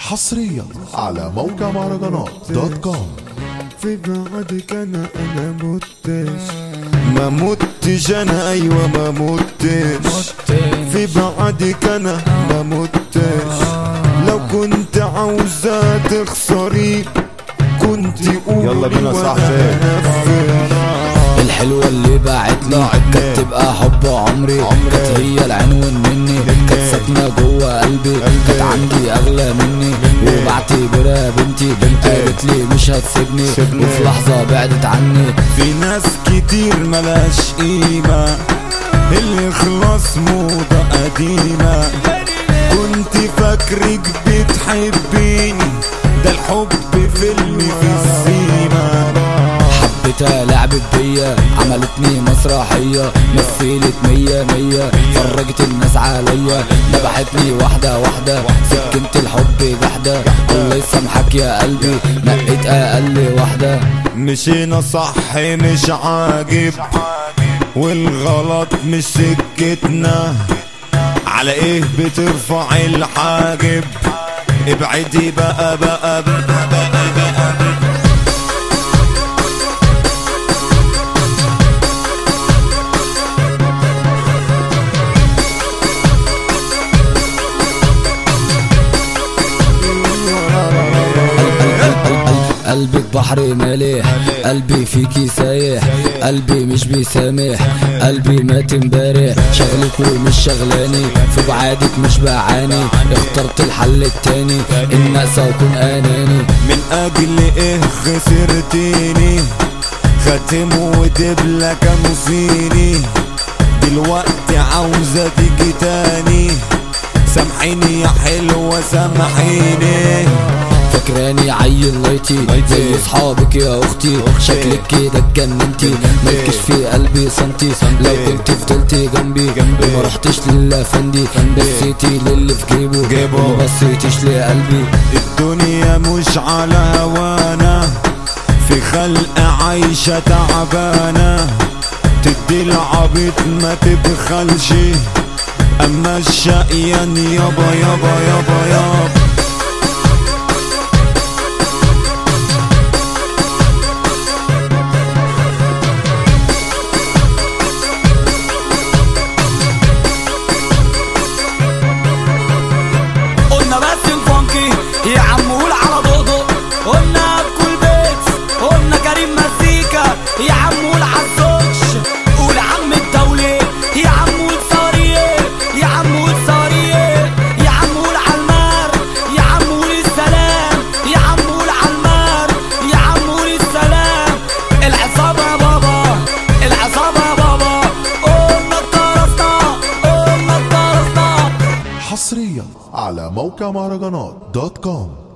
حصريا على موقع مهرجانات دوت كوم في بعدك انا انا متش ما متش انا ايوه ما متش في بعدك انا ما متش لو كنت عاوزة تخسري كنت قولي يلا بينا وأنا صاحبي. هنفذ. الحلوة اللي باعتني كانت تبقى حب عمري كانت هي العنوان مني كانت ساكنة جوه قلبي كانت عندي أغلى مني وبعتبرها بنتي قالت لي مش هتسيبني وفي لحظة بعدت عني في ناس كتير ملاش قيمة اللي خلاص موضة قديمة كنت فاكرك بتحبيني ده الحب فيلم في السيما حبيتها لعبت بيا عملتني مسرحية مثلت مية مية فرجت الناس عليا ذبحتني واحدة واحدة سكنت الحب جحدة الله يسامحك يا قلبي نقيت أقل واحدة مشينا صح مش عاجب والغلط مش سكتنا على ايه بترفع الحاجب ابعدي بقى بقى بقى, بقى, بقى, بقى قلبك بحر مالح قلبي فيكي سايح قلبي مش بيسامح قلبي مات امبارح شغلك ومش شغلاني في بعادك مش بعاني اخترت الحل التاني ان اقسى واكون اناني من اجل ايه خسرتيني خاتم ودبلة كانوا فيني دلوقتي عاوزة تيجي تاني سامحيني يا حلوة سامحيني فاكراني عيل لايتي زي اصحابك يا اختي شكلك كده اتجننتي مالكش في قلبي سنتي لو كنت فضلتي جنبي وما رحتش للافندي بصيتي للي في جيبه جيبه. وما بصيتيش لقلبي الدنيا مش على هوانا في خلق عايشة تعبانة تدي العبيط ما تبخلش اما الشقيان يابا يابا يابا يابا قلنا بس الفانكي يا عم قول على ضوضو قلنا بكل بيت قلنا كريم مزيكا يا عم قول عالزوج قول عم الدولة يا عم قول صارية يا عم قول صارية يا عم قول عالمار يا عم قول السلام يا عم قول عالمار يا عم قول السلام العصابة يا بابا العصابة يا بابا قلنا اتطرسنا قلنا اتطرسنا حصريا على موقع مهرجانات دوت كوم